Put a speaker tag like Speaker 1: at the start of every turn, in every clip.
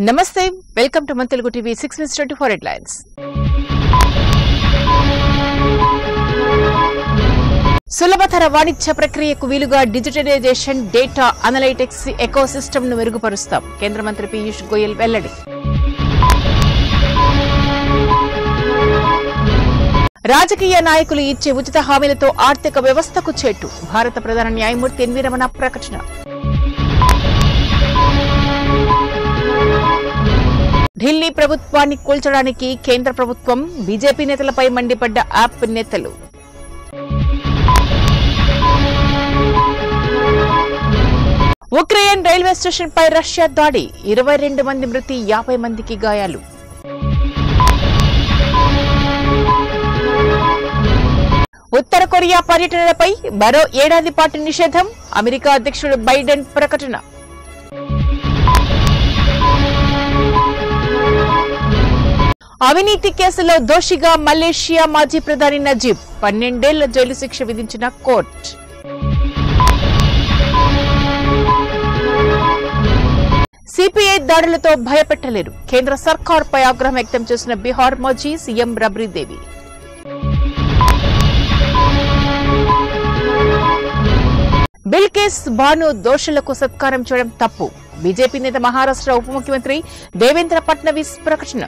Speaker 1: నమస్తే welcome to మన Telugu TV six minutes twenty four headlines సులభతర వాణిజ్య ప్రక్రియకు వీలుగా డిజిటలైజేషన్ డేటా అనలైటిక్స్ ఎకో ను మెరుగుపరుస్తాం కేంద్ర మంత్రి పీయూష్ గోయల్ వెల్లడి రాజకీయ నాయకులు ఇచ్చే ఉచిత హామీలతో ఆర్థిక వ్యవస్థకు చేటు భారత ప్రధాన న్యాయమూర్తి ఎన్వీ రమణ ప్రకటన ఢిల్లీ ప్రభుత్వాన్ని కూల్చడానికి కేంద్ర ప్రభుత్వం బీజేపీ నేతలపై మండిపడ్డ యాప్ నేతలు ఉక్రెయిన్ రైల్వే స్టేషన్ పై రష్యా దాడి ఇరవై రెండు మంది మృతి యాభై మందికి గాయాలు ఉత్తర కొరియా పర్యటనలపై మరో ఏడాది పాటు నిషేధం అమెరికా అధ్యక్షుడు బైడెన్ ప్రకటన అవినీతి కేసులో దోషిగా మలేషియా మాజీ ప్రధాని నజీబ్ పన్నెండేళ్ల జైలు శిక్ష విధించిన కోర్టు సిపిఐ దాడులతో భయపెట్టలేరు కేంద్ర సర్కార్పై ఆగ్రహం వ్యక్తం చేసిన బీహార్ మాజీ సీఎం రబ్రీదేవి బిల్కేస్ బాను దోషులకు సత్కారం చేయడం తప్పు బీజేపీ నేత మహారాష్ట్ర ఉప ముఖ్యమంత్రి దేవేంద్ర ఫడ్నవీస్ ప్రకటన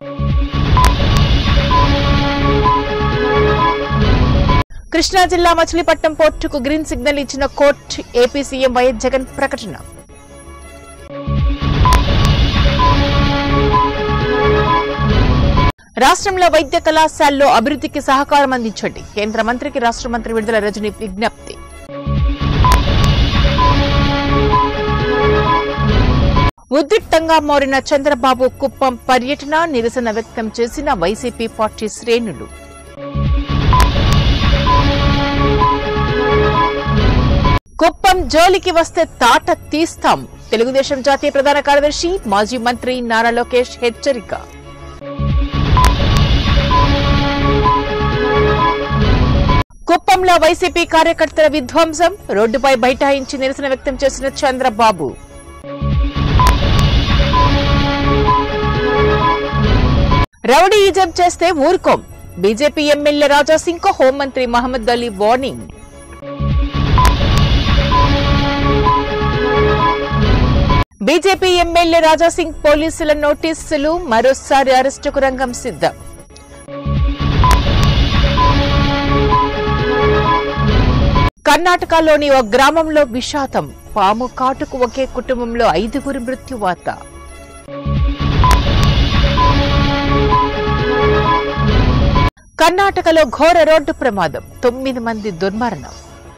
Speaker 1: కృష్ణా జిల్లా మచిలీపట్నం పోర్టుకు గ్రీన్ సిగ్నల్ ఇచ్చిన court AP CM YS Jagan ప్రకటన రాష్ట్రంలో వైద్య కళాశాలలో అభివృద్ధికి సహకారం అందించండి కేంద్ర మంత్రికి రాష్ట్ర మంత్రి విడుదల రజని విజ్ఞప్తి ఉద్రిక్తంగా మారిన చంద్రబాబు కుప్పం పర్యటన నిరసన వ్యక్తం చేసిన వైసీపీ పార్టీ శ్రేణులు కుప్పం జోలికి వస్తే తాట తీస్తాం తెలుగుదేశం జాతీయ ప్రధాన కార్యదర్శి మాజీ మంత్రి నారా లోకేష్ హెచ్చరిక కుప్పంలో వైసీపీ కార్యకర్తల విధ్వంసం రోడ్డుపై బైఠాయించి నిరసన వ్యక్తం చేసిన చంద్రబాబు రౌడీయిజం చేస్తే ఊరుకోం బీజేపీ ఎమ్మెల్యే రాజా సింగ్ కు హోంమంత్రి Mohammed Ali warning BJP MLA Raja Singh పోలీసుల నోటీసులు మరోసారి అరెస్టుకు రంగం సిద్ధం కర్ణాటకలోని ఓ గ్రామంలో విషాదం పాము కాటుకు ఒకే కుటుంబంలో ఐదుగురు మృత్యువాత కర్ణాటకలో ఘోర రోడ్డు ప్రమాదం తొమ్మిది మంది దుర్మరణం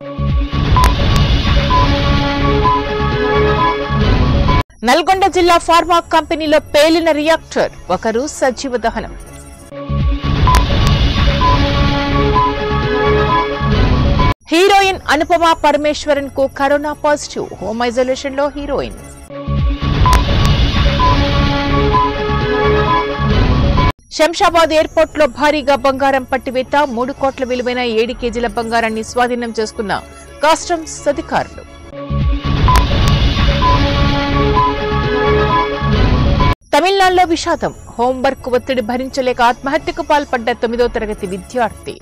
Speaker 1: నల్గొండ జిల్లా ఫార్మా కంపెనీలో పేలిన రియాక్టర్ ఒకరు సజీవ దహనం హీరోయిన్ అనుపమ పరమేశ్వరన్ కు కరోనా పాజిటివ్ హోమ్ ఐసోలేషన్ లో హీరోయిన్ శంషాబాద్ ఎయిర్పోర్ట్ లో భారీగా బంగారం పట్టివేత మూడు కోట్ల విలువైన ఏడు కేజీల బంగారాన్ని స్వాధీనం చేసుకున్న కస్టమ్స్ అధికారులు తమిళనాడులో విషాదం హోంవర్క్ ఒత్తిడి భరించలేక ఆత్మహత్యకు పాల్పడ్డ తొమ్మిదో తరగతి విద్యార్థి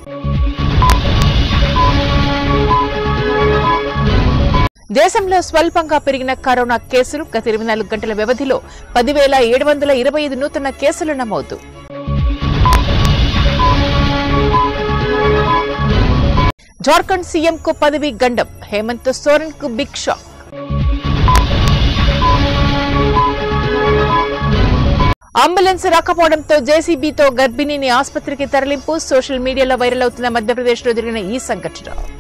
Speaker 1: దేశంలో స్వల్పంగా పెరిగిన కరోనా కేసులు గత ఇరవై నాలుగు గంటల వ్యవధిలో పదివేల ఏడు వందల ఇరవై ఐదు నూతన కేసులు నమోదు జార్ఖండ్ సీఎం కు పదవి గండం హేమంత్ సోరెన్ కు బిగ్ షాక్ అంబులెన్స్ రాకపోవడంతో జేసీబీతో గర్భిణిని ఆసుపత్రికి తరలింపు సోషల్ మీడియాలో వైరల్ అవుతున్న మధ్యప్రదేశ్ లో జరిగిన ఈ సంఘటన